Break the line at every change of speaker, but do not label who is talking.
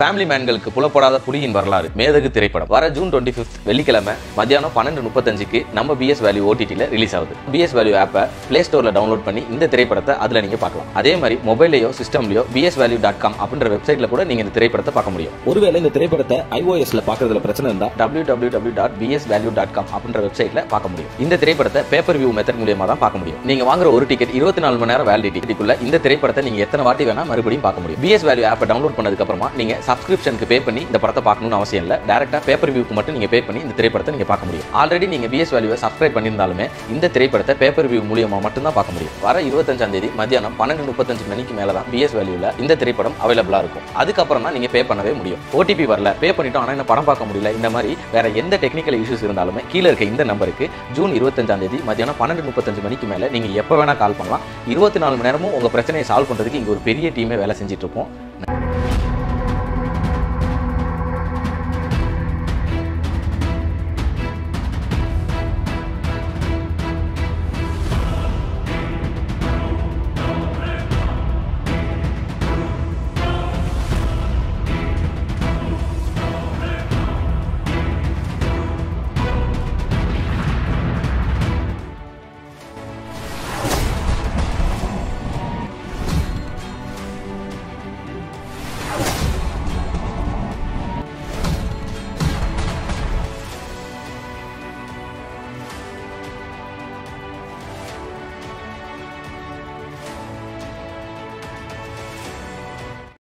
family மேன்களுக்கு புலப்படாத புலியின் வரலாறு மேதகு திரைப்படம் வர ஜூன் டுவெண்ட்டி ஃபிஃப்த் வெள்ளிக்கிழமை மத்தியானம் பன்னெண்டு முப்பத்தஞ்சுக்கு நம்ம பிஎஸ் வேல்யூ ஓடிடியில் ரிலீஸ் ஆகுது பிஎஸ் வேல்யூ ஆப்பை பிளே ஸ்டோரில் டவுன்லோட் பண்ணி இந்த திரைப்படத்தை அதில் நீங்கள் பார்க்கலாம் அதே மாதிரி மொபைலையோ சிஸ்டம்லையோ பிஎஸ் வேல்யூ டாட் காம் அப்படின்ற வெப்சைட்டில் கூட நீங்கள் இந்த திரைப்படத்தை பார்க்க முடியும்
ஒருவேளை இந்த திரைப்படத்தை ஐஓஎஸ்ல பாக்குறதுல பிரச்சனை இருந்தா
W W W dot PS Value dot com அப்படின்ற வெப்சைட்டில் பார்க்க முடியும் இந்த திரைப்படத்தை பேப்பர் வியூ மெத்தட் மூலியமாக தான் பார்க்க முடியும் நீங்கள் வாங்குற ஒரு டிக்கெட் இருபத்தி நாலு மணி நேரம் வேலிடிட்டிக்குள்ள இந்த திரைப்படத்தை நீங்கள் எத்தனை வாட்டி வேணா மறுபடியும் பார்க்க முடியும் பிஎஸ் வேல்யூ ஆப்பை டவுன்லோட் பண்ணதுக்கு அப்புறமா நீங்கள் சப்ஸ்கிரிப்ஷனுக்கு பே பண்ணி இந்த படத்தை பார்க்கணும்னு அவசியம் இல்லை டேரக்டா பேப்பர் வியூக்கு மட்டும் நீங்கள் பே பண்ணி இந்த திரைப்படத்தை நீங்கள் பார்க்க முடியும் ஆல்ரெடி நீங்கள் பிஎஸ் வேல்யூவை சப்ஸ்கிரைப் பண்ணியிருந்தாலுமே இந்த திரைப்படத்தை பேப்பர் வியூ மூலியமா மட்டும் தான் பார்க்க முடியும் வர இருபத்தஞ்சாம் தேதி மத்தியானம் பன்னெண்டு முப்பத்தஞ்சு மணிக்கு மேலே தான் பிஎஸ் வேல்யூவில் இந்த திரைப்படம் அவைலபிளாக இருக்கும் அதுக்கப்புறம் தான் நீங்கள் பே பண்ணவே முடியும் ஓடிபி வரல பே பண்ணிட்டோம் ஆனால் என்ன படம் பார்க்க முடியல இந்த மாதிரி வேற எந்த டெக்னிக்கல் இஷ்யூஸ் இருந்தாலுமே கீழே இருக்க இந்த நம்பருக்கு ஜூன் இருபத்தஞ்சாம் தேதி மத்தியானம் பன்னெண்டு முப்பத்தஞ்சு மணிக்கு மேலே நீங்கள் எப்போ வேணா கால் பண்ணலாம் இருபத்தி நாலு மணி நேரமும் உங்கள் பிரச்சனையை சால்வ் பண்ணுறதுக்கு இங்கே ஒரு பெரிய டீமே வேலை செஞ்சுட்டு இருப்போம்